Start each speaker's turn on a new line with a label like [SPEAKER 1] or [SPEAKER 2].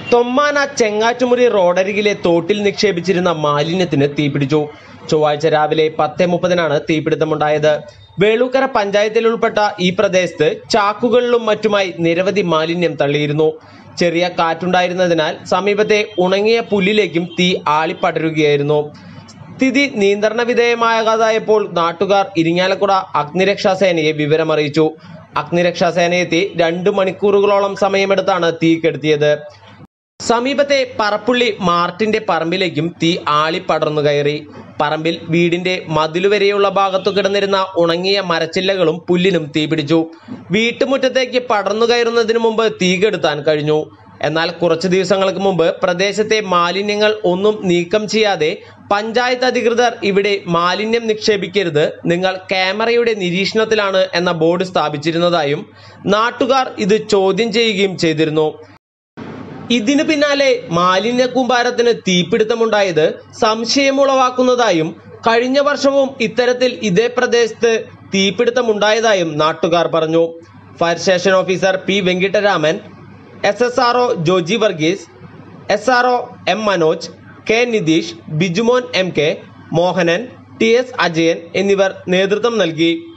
[SPEAKER 1] തൊമ്മാന ചെങ്ങാറ്റുമുറി റോഡരികിലെ തോട്ടിൽ നിക്ഷേപിച്ചിരുന്ന മാലിന്യത്തിന് തീപിടിച്ചു ചൊവ്വാഴ്ച രാവിലെ പത്ത് മുപ്പതിനാണ് തീപിടുത്തമുണ്ടായത് വേളൂക്കര പഞ്ചായത്തിൽ ഉൾപ്പെട്ട ഈ പ്രദേശത്ത് ചാക്കുകളിലും മറ്റുമായി നിരവധി മാലിന്യം തള്ളിയിരുന്നു ചെറിയ കാറ്റുണ്ടായിരുന്നതിനാൽ സമീപത്തെ ഉണങ്ങിയ പുല്ലിലേക്കും തീ ആളിപ്പടരുകയായിരുന്നു സ്ഥിതി നിയന്ത്രണ വിധേയമാകാതായപ്പോൾ നാട്ടുകാർ ഇരിങ്ങാലക്കുട അഗ്നിരക്ഷാസേനയെ വിവരമറിയിച്ചു അഗ്നിരക്ഷാസേന എത്തി രണ്ടു മണിക്കൂറുകളോളം സമയമെടുത്താണ് തീ കെടുത്തിയത് സമീപത്തെ പറപ്പുള്ളി മാർട്ടിന്റെ പറമ്പിലേക്കും തീ ആളി പടർന്നു കയറി പറമ്പിൽ വീടിന്റെ മതിലുവരെയുള്ള ഭാഗത്തു കിടന്നിരുന്ന ഉണങ്ങിയ മരച്ചില്ലകളും പുല്ലിനും തീപിടിച്ചു വീട്ടുമുറ്റത്തേക്ക് പടർന്നു കയറുന്നതിന് മുമ്പ് തീ കെടുത്താൻ കഴിഞ്ഞു എന്നാൽ കുറച്ചു ദിവസങ്ങൾക്ക് മുമ്പ് പ്രദേശത്തെ മാലിന്യങ്ങൾ ഒന്നും നീക്കം ചെയ്യാതെ പഞ്ചായത്ത് അധികൃതർ ഇവിടെ മാലിന്യം നിക്ഷേപിക്കരുത് നിങ്ങൾ ക്യാമറയുടെ നിരീക്ഷണത്തിലാണ് എന്ന ബോർഡ് സ്ഥാപിച്ചിരുന്നതായും നാട്ടുകാർ ഇത് ചോദ്യം ചെയ്യുകയും ചെയ്തിരുന്നു ഇതിനു പിന്നാലെ മാലിന്യ കൂമ്പാരത്തിന് തീപിടുത്തമുണ്ടായത് സംശയമുളവാക്കുന്നതായും കഴിഞ്ഞ വർഷവും ഇത്തരത്തിൽ ഇതേ പ്രദേശത്ത് തീപിടുത്തമുണ്ടായതായും നാട്ടുകാർ പറഞ്ഞു fire station officer P Venkitaraman S S R Joji Varghese S R M Manoj K Nitheesh Bijumon M K Mohanan T S Ajayan എന്നിവർ നേതൃത്വം നൽകി